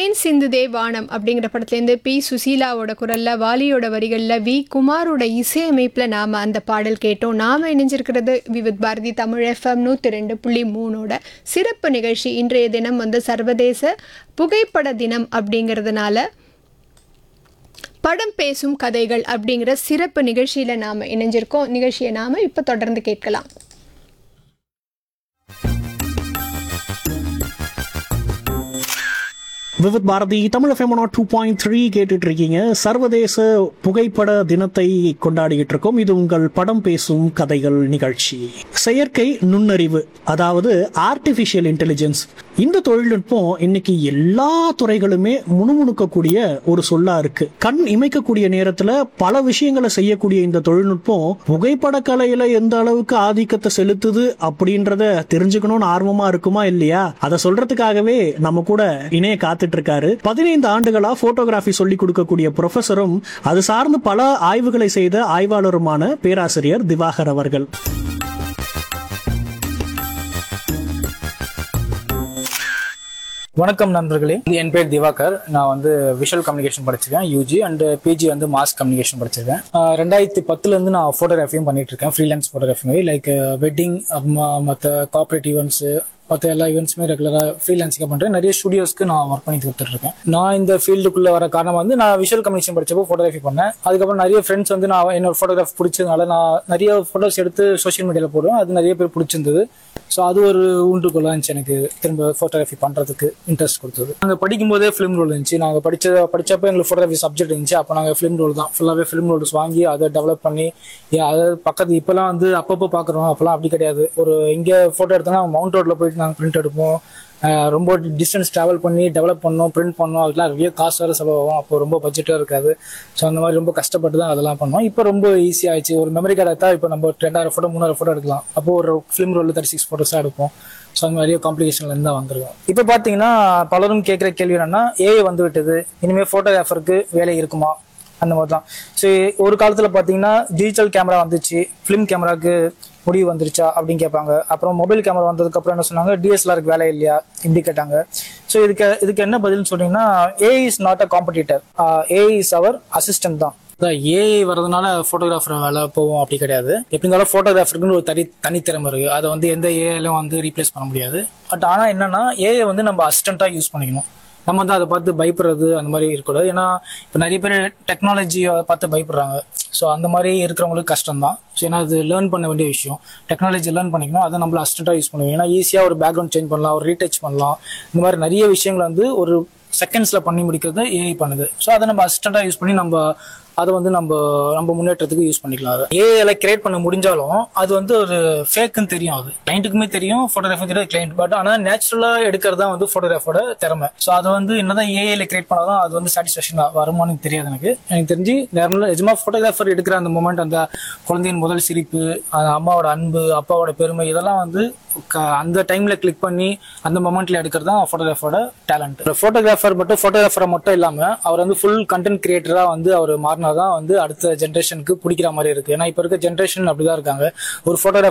தேன் சிந்துதே வானம் அப்படிங்கிற படத்துலேருந்து பி சுசீலாவோட குரல்ல வாலியோட வரிகளில் வி குமாரோட இசையமைப்பில் நாம் அந்த பாடல் கேட்டோம் நாம் இணைஞ்சிருக்கிறது விவித் பாரதி தமிழ் எஃப்எம் நூற்றி ரெண்டு புள்ளி மூணோட சிறப்பு நிகழ்ச்சி இன்றைய தினம் வந்து சர்வதேச புகைப்பட தினம் அப்படிங்கிறதுனால படம் பேசும் கதைகள் அப்படிங்கிற சிறப்பு நிகழ்ச்சியில் நாம் இணைஞ்சிருக்கோம் நிகழ்ச்சியை நாம் இப்போ தொடர்ந்து கேட்கலாம் Vividh Bharati Tamil FM two point three கேட்டுட்டு இருக்கீங்க சர்வதேச புகைப்பட தினத்தை கொண்டாடிட்டு இருக்கோம் இது உங்கள் படம் பேசும் கதைகள் நிகழ்ச்சி செயற்கை நுண்ணறிவு அதாவது ஆர்டிஃபிஷியல் இன்டெலிஜென்ஸ் இந்த தொழில்நுட்பம் இன்னைக்கு எல்லா துறைகளுமே முணுமுணுக்கக்கூடிய ஒரு சொல்லா இருக்கு கண் இமைக்கக்கூடிய நேரத்துல பல விஷயங்களை செய்யக்கூடிய இந்த தொழில்நுட்பம் புகைப்பட கலையில எந்த அளவுக்கு ஆதிக்கத்தை செலுத்துது அப்படின்றத தெரிஞ்சுக்கணும்னு ஆர்வமா இருக்குமா இல்லையா அதை சொல்றதுக்காகவே நம்ம கூட இணைய காத்துட்டு இருக்காரு பதினைந்து ஆண்டுகளா போட்டோகிராஃபி சொல்லி கொடுக்கக்கூடிய ப்ரொஃபஸரும் அது சார்ந்து பல ஆய்வுகளை செய்த ஆய்வாளருமான பேராசிரியர் திவாகர் அவர்கள் வணக்கம் நண்பர்களே என் பேர் திவாகர் நான் வந்து விஷுவல் கம்யூனிகேஷன் படிச்சிருக்கேன் யூஜி அண்ட் பிஜி வந்து மாஸ் கம்யூனிகேஷன் படிச்சிருக்கேன் ஆஹ் ரெண்டாயிரத்தி பத்துல இருந்து நான் ஃபோட்டோகிராஃபியும் பண்ணிட்டு இருக்கேன் ஃப்ரீலான்ஸ் ஃபோட்டோகிராஃபி லைக் வெட்டிங் மற்ற கார்பரேட் ஈவெண்ட்ஸ் மற்ற எல்லா ஈவெண்ட்ஸுமே ரெகுலராக ஃப்ரீலான்ஸிங்காக பண்ணுறேன் நிறைய ஸ்டுடியோஸ்க்கு நான் ஒர்க் பண்ணி கொடுத்துட்டு இருக்கேன் நான் இந்த ஃபீல்டுக்குள்ளே வர காரணம் வந்து நான் விஷுவல் கம்யூனிகேஷன் படிச்சப்போ ஃபோட்டோகிராஃபி பண்ணேன் அதுக்கப்புறம் நிறைய ஃப்ரெண்ட்ஸ் வந்து நான் என்னோட ஃபோட்டோகிராஃப் பிடிச்சதுனால நான் நிறைய ஃபோட்டோஸ் எடுத்து சோஷியல் மீடியாவில் போடுவேன் அது நிறைய பேர் பிடிச்சிருந்தது ஸோ அது ஒரு ஊண்டுகோலாக இருந்துச்சு எனக்கு திரும்ப ஃபோட்டோகிராஃபி பண்ணுறதுக்கு இன்ட்ரெஸ்ட் கொடுத்தது நாங்கள் படிக்கும்போதே ஃபிலிம் ரோல் இருந்துச்சு நாங்கள் படிச்ச படிச்சப்போ எங்களுக்கு ஃபோட்டோகிராஃபி சப்ஜெக்ட் இருந்துச்சு அப்போ நாங்கள் ஃபிலிம் ரோல் தான் ஃபுல்லாகவே ஃபிலிம் ரோல்ஸ் வாங்கி அதை டெவலப் பண்ணி ஏ, அதாவது பக்கத்து இப்போலாம் வந்து அப்பப்போ பார்க்குறோம் அப்போலாம் அப்படி கிடையாது ஒரு இங்கே ஃபோட்டோ எடுத்தோம்னா மவுண்ட் ரோட்டில் போயிட்டு நாங்கள் பிரிண்ட் எடுப்போம் அஹ் ரொம்ப டிஸ்டன்ஸ் ட்ராவல் பண்ணி டெவலப் பண்ணோம் பிரிண்ட் பண்ணோம் அதெல்லாம் நிறைய காசு வேறு செலவாகும் அப்போ ரொம்ப பட்ஜெட்டாக இருக்காது ஸோ அந்த மாதிரி ரொம்ப கஷ்டப்பட்டு தான் அதெல்லாம் பண்ணோம் இப்போ ரொம்ப ஈஸி ஆயிடுச்சு ஒரு மெமரி கார்டு எடுத்தா இப்போ நம்ம ரெண்டாயிரம் ஃபோட்டோ மூணாயிரம் ஃபோட்டோ எடுக்கலாம் அப்போ ஒரு ஃபிலிம் ரோலில் தேர்ட்டி சிக்ஸ் ஃபோட்டோஸாக எடுப்போம் ஸோ அந்த நிறைய காம்ப்ளிகேஷன்ல இருந்து தான் வந்திருக்கோம் இப்போ பார்த்தீங்கன்னா பலரும் கேட்குற கேள்வி என்னன்னா ஏஐ வந்து விட்டது இனிமேல் ஃபோட்டோகிராஃபருக்கு வேலை இருக்குமா அந்த மாதிரி தான் ஸோ ஒரு காலத்தில் பார்த்தீங்கன்னா டிஜிட்டல் கேமரா வந்துச்சு ஃபிலிம் கேமராக்கு முடிவு வந்துருச்சா அப்படின்னு கேட்பாங்க அப்புறம் மொபைல் கேமரா வந்ததுக்கப்புறம் என்ன சொன்னாங்க டிஎஸ்எல்ஆருக்கு வேலை இல்லையா இப்படி கேட்டாங்க ஸோ இதுக்கு இதுக்கு என்ன பதில்னு சொன்னீங்கன்னா AI is not a competitor AI is our assistant தான் ஏஐ வரதுனால ஃபோட்டோகிராஃபர் வேலை போவோம் அப்படி கிடையாது எப்படி இருந்தாலும் ஃபோட்டோகிராஃபருக்குன்னு ஒரு தனி தனித்திறமை இருக்கு அதை வந்து எந்த ஏஐலும் வந்து ரீப்ளேஸ் பண்ண முடியாது பட் ஆனால் என்னன்னா ஏஐ வந்து நம்ம அசிஸ்டண்ட்டாக யூஸ் பண்ணிக்கணும் நம்ம வந்து அதை பார்த்து பயப்படுறது அந்த மாதிரி இருக்கக்கூடாது ஏன்னா இப்போ நிறைய பேர் டெக்னாலஜியை பார்த்து பயப்படுறாங்க ஸோ அந்த மாதிரி இருக்கிறவங்களுக்கு கஷ்டம் தான் ஸோ ஏன்னா அது லேர்ன் பண்ண வேண்டிய விஷயம் டெக்னாலஜி லேர்ன் பண்ணிக்கணும் அதை நம்மள அசிஸ்டண்ட்டாக யூஸ் பண்ணுவோம் ஏன்னா ஈஸியாக ஒரு பேக்ரவுண்ட் சேஞ்ச் பண்ணலாம் ஒரு ரீடச் பண்ணலாம் இந்த மாதிரி நிறைய விஷயங்களை வந்து ஒரு செகண்ட்ஸில் பண்ணி முடிக்கிறது ஏஐ பண்ணுது ஸோ அதை நம்ம அசிஸ்டண்ட்டாக யூஸ் பண்ணி நம்ம அதை வந்து நம்ம நம்ம முன்னேற்றத்துக்கு யூஸ் பண்ணிக்கலாம் ஏஐல கிரியேட் பண்ண முடிஞ்சாலும் அது வந்து ஒரு ஃபேக்குன்னு தெரியும் அது கிளைண்ட்டுக்குமே தெரியும் ஃபோட்டோகிராஃபி தெரியும் கிளைண்ட் பட் ஆனால் நேச்சுரலாக எடுக்கிறது தான் வந்து ஃபோட்டோகிராஃபோட திறமை ஸோ அது வந்து என்னதான் ஏஐல கிரியேட் பண்ணாலும் அது வந்து சாட்டிஸ்ஃபேக்ஷன் வருமானு தெரியாது எனக்கு எனக்கு தெரிஞ்சு நேரில் நிஜமா ஃபோட்டோகிராஃபர் எடுக்கிற அந்த மூமெண்ட் அந்த குழந்தையின் முதல் சிரிப்பு அந்த அம்மாவோட அன்பு அப்பாவோட பெருமை இதெல்லாம் வந்து க- அந்த டைம்ல கிளிக் பண்ணி அந்த மொமெண்ட்ல எடுக்கிறது தான் ஃபோட்டோகிராஃபரோட டேலண்ட் ஃபோட்டோகிராஃபர் மட்டும் ஃபோட்டோகிராஃபரை மட்டும் இல்லாம அவர் வந்து ஃபுல் கண்டென்ட் கிரியேட்டரா வந்து அவர் மாறினாதான் வந்து அடுத்த ஜென்ரேஷனுக்கு பிடிக்கிற மாதிரி இருக்கு ஏன்னா இப்ப இருக்க ஜென்ரேஷன் அப்படிதான் இருக்காங்க ஒரு ஃபோட்டோகிராஃபர்